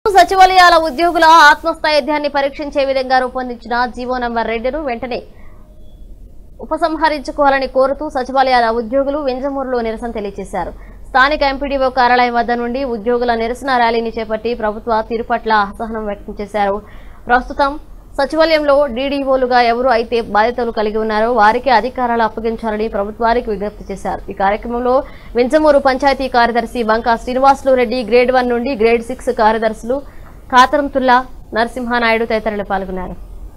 సచివాలయాల ఉద్యోగుల ఆత్మస్థైర్యాన్ని పరీక్షించే విధంగా రూపొందించిన జీవో నంబర్ రెండును వెంటనే ఉపసంహరించుకోవాలని కోరుతూ సచివాలయాల ఉద్యోగులు వెంజమూరులో నిరసన తెలియజేశారు స్థానిక ఎంపీడీఓ కార్యాలయం వద్ద నుండి ఉద్యోగుల నిరసన ర్యాలీని చేపట్టి ప్రభుత్వ తీరు పట్ల అసహనం వ్యక్తం చేశారు ప్రస్తుతం సచివాలయంలో డీడీఓలుగా ఎవరు అయితే బాధ్యతలు కలిగి ఉన్నారో వారికి అధికారాలు అప్పగించాలని ప్రభుత్వానికి విజ్ఞప్తి చేశారు ఈ కార్యక్రమంలో వెంచమూరు పంచాయతీ కార్యదర్శి బంకా శ్రీనివాసులు రెడ్డి గ్రేడ్ వన్ నుండి గ్రేడ్ సిక్స్ కార్యదర్శులు కాతరంతుల్లా నరసింహానాయుడు తదితరులు పాల్గొన్నారు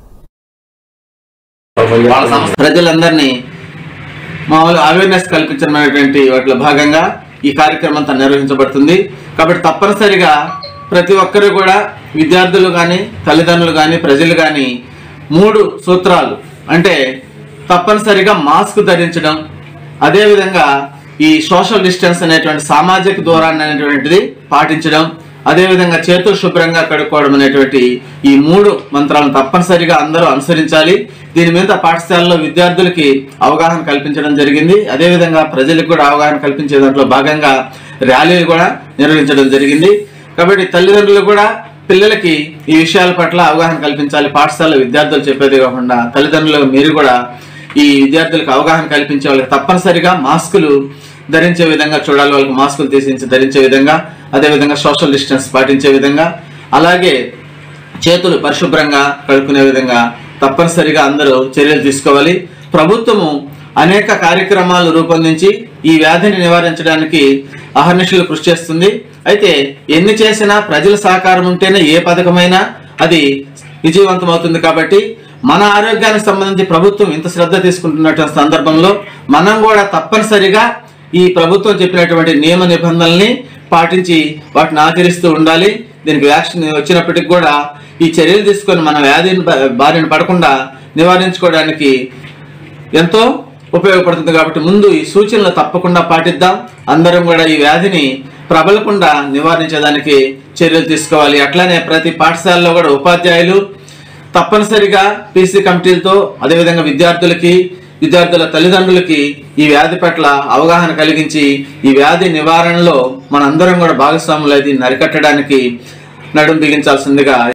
వాళ్ళ సంస్థ ప్రజలందరినీ మామూలు అవేర్నెస్ కల్పించడమైనటువంటి వాటిలో భాగంగా ఈ కార్యక్రమం అంతా నిర్వహించబడుతుంది కాబట్టి తప్పనిసరిగా ప్రతి ఒక్కరు కూడా విద్యార్థులు కానీ తల్లిదండ్రులు కానీ ప్రజలు కానీ మూడు సూత్రాలు అంటే తప్పనిసరిగా మాస్క్ ధరించడం అదేవిధంగా ఈ సోషల్ డిస్టెన్స్ అనేటువంటి సామాజిక దూరాన్ని అనేటువంటిది పాటించడం అదేవిధంగా చేతులు శుభ్రంగా కడుక్కోవడం అనేటువంటి ఈ మూడు మంత్రాలను తప్పనిసరిగా అందరూ అనుసరించాలి దీని మీద పాఠశాలలో విద్యార్థులకి అవగాహన కల్పించడం జరిగింది అదేవిధంగా ప్రజలకు కూడా అవగాహన కల్పించే దాంట్లో భాగంగా ర్యాలీలు కూడా నిర్వహించడం జరిగింది కాబట్టి తల్లిదండ్రులు కూడా పిల్లలకి ఈ విషయాల పట్ల అవగాహన కల్పించాలి పాఠశాల విద్యార్థులు చెప్పేది కాకుండా తల్లిదండ్రులు మీరు కూడా ఈ విద్యార్థులకు అవగాహన కల్పించే వాళ్ళకి తప్పనిసరిగా మాస్కులు ధరించే విధంగా చూడాలి వాళ్ళకి మాస్కులు తీసించి ధరించే విధంగా అదేవిధంగా సోషల్ డిస్టెన్స్ పాటించే విధంగా అలాగే చేతులు పరిశుభ్రంగా కడుక్కునే విధంగా తప్పనిసరిగా అందరూ చర్యలు తీసుకోవాలి ప్రభుత్వము అనేక కార్యక్రమాలు రూపొందించి ఈ వ్యాధిని నివారించడానికి అహర్నిశలు కృషి చేస్తుంది అయితే ఎన్ని చేసినా ప్రజల సహకారం ఉంటేనే ఏ పథకమైనా అది విజయవంతం అవుతుంది కాబట్టి మన ఆరోగ్యానికి సంబంధించి ప్రభుత్వం ఇంత శ్రద్ధ తీసుకుంటున్నటువంటి సందర్భంలో మనం కూడా తప్పనిసరిగా ఈ ప్రభుత్వం చెప్పినటువంటి నియమ నిబంధనల్ని పాటించి వాటిని ఆచరిస్తూ ఉండాలి దీనికి వ్యాక్సిన్ వచ్చినప్పటికి కూడా ఈ చర్యలు తీసుకొని మన వ్యాధిని బా- బారిన పడకుండా నివారించుకోవడానికి ఎంతో ఉపయోగపడుతుంది కాబట్టి ముందు ఈ సూచనలు తప్పకుండా పాటిద్దాం అందరం కూడా ఈ వ్యాధిని ప్రబలకుండా నివారించడానికి చర్యలు తీసుకోవాలి అట్లానే ప్రతి పాఠశాలలో కూడా ఉపాధ్యాయులు తప్పనిసరిగా పీసీ కమిటీలతో అదేవిధంగా విద్యార్థులకి విద్యార్థుల తల్లిదండ్రులకి ఈ వ్యాధి పట్ల అవగాహన కలిగించి ఈ వ్యాధి నివారణలో మనందరం కూడా భాగస్వాములు దీన్ని అరికట్టడానికి నడుం బిగించాల్సిందిగా